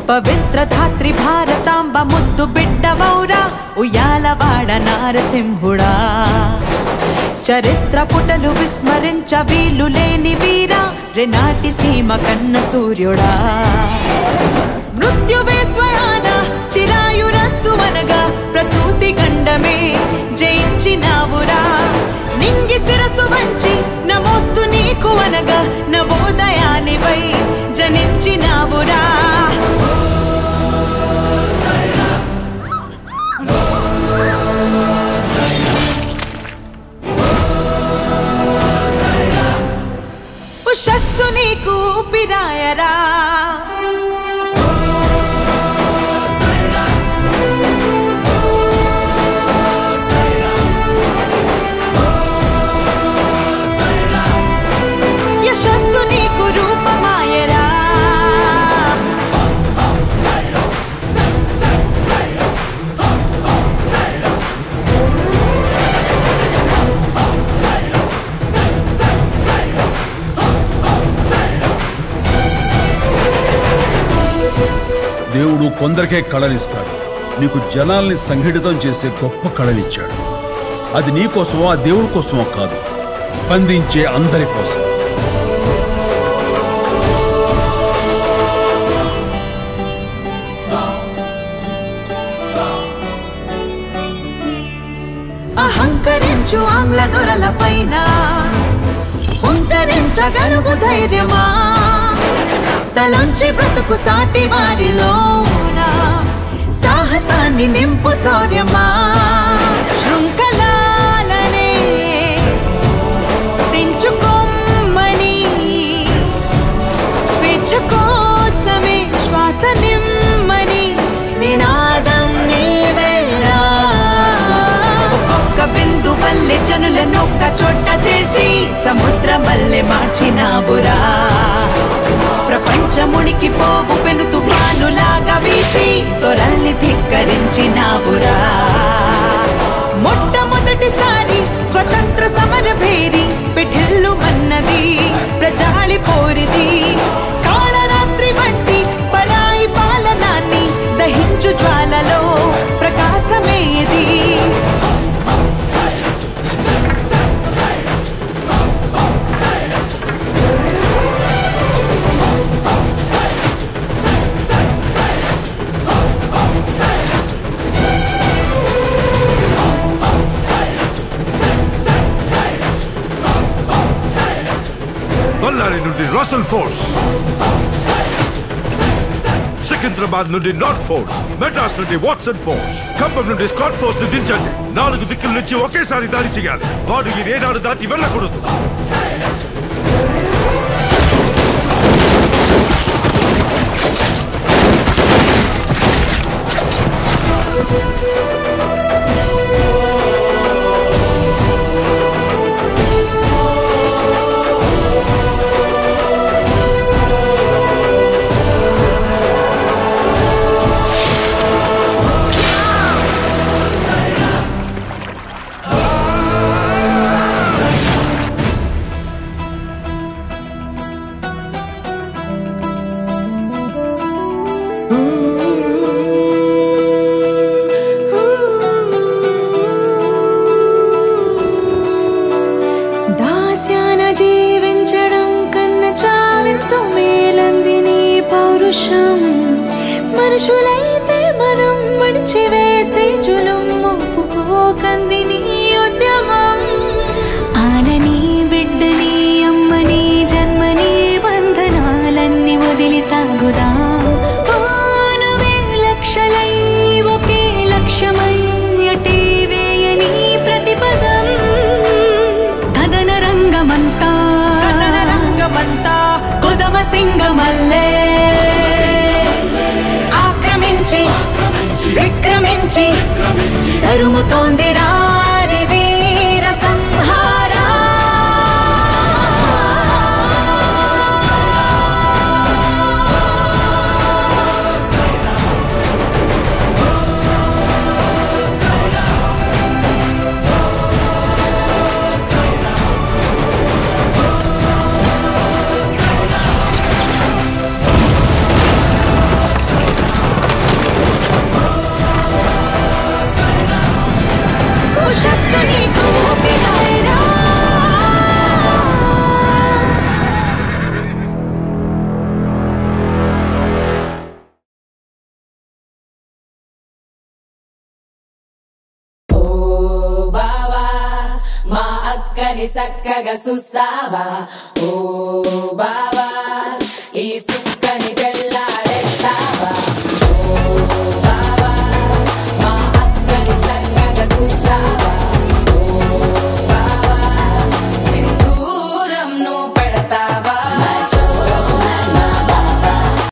పవిత్ర ధాత్రి భారతాంబ ముద్దు బిడ్డవౌరా ఉయ్యాలవాడ నారసింహుడా చరిత్ర పుటలు విస్మరించ వీలు లేని వీరా రెనాటి సీమ కన్న సూర్యుడా మృత్యువే స్వయాన చిరాయురస్తు అనగా ప్రసూతి గండమే జయించినావురా నింగి శిరసు వంచి నమోస్తు నీకు అనగా నవోదయానివై జనించినావురా ఉషస్సు నీకు పిరాయరా యశస్సు నీకు రూపమాయరా దేవుడు కొందరికే కళలిస్తాడు నీకు జనాల్ని సంఘటితం చేసే గొప్ప కళలిచ్చాడు అది నీ కోసమో ఆ దేవుడి కోసమో కాదు స్పందించే అందరి కోసం అహంకరించు ఆంగ్ల దొరల పైన హుంకరించగలుగు ధైర్యమా తలంచి బ్రతుకు సాటి వారిలోన సాహసాన్ని నింపు శౌర్యమా శృంఖలాలనే తెంచుకోమని స్వేచ్ఛ కోసమే శ్వాస నిమ్మని నినాదం నీవేరా ఒక్కొక్క బిందు వల్లే జనులను ఒక్క చోట చేర్చి సముద్రం వల్లే మార్చినావురా ప్రపంచమునికి పోవు పెను తుఫానులాగా వీచి దొరల్ని ధిక్కరించినావురా మొట్టమొదటిసారి స్వతంత్ర సమర భేరి పిఠిల్లు మన్నది ప్రజాళి పోరిది కాళరాత్రి వంటి పరాయి పాలనాన్ని దహించు జ్వాలలో ప్రకాశమే ఇది బళ్ళారి నుండి రసల్ ఫోర్స్ సికింద్రాబాద్ నుండి నార్త్ ఫోర్స్ మెడ్రాస్ నుండి వాట్సన్ ఫోర్స్ ఖమ్మం నుండి స్కాట్ ఫోర్స్ ను దించండి నాలుగు దిక్కుల నుంచి ఒకేసారి దాడి చేయాలి వాడు ఈ రేడాడు దాటి వెళ్ళకూడదు దాస్యాన జీవించడం కన్న చావింతో మేలంది నీ పౌరుషం మనుషులైతే మనం మడిచివేసే జులం ఒప్పుకోకంది నీ ఉద్యమం ఆలని బిడ్డని అమ్మని జన్మని బంధనాలన్నీ వదిలి సాగుదాం పానువే లక్షలై ఒకే లక్ష్యమై అటే వేయని ప్రతిపదం కథన రంగమంతా కథన రంగమంతా కుదమ సింగమల్లే ఆక్రమించి విక్రమించి తరుముతోంది రారి వీర సంహారా అక్కని చక్కగా చూస్తావా ఓ బావా ఈ సుక్కని పెళ్ళాడేస్తావా ఓ బావా మా అక్కని చక్కగా చూస్తావా ఓ బావా సింధూరం నువ్వు పెడతావా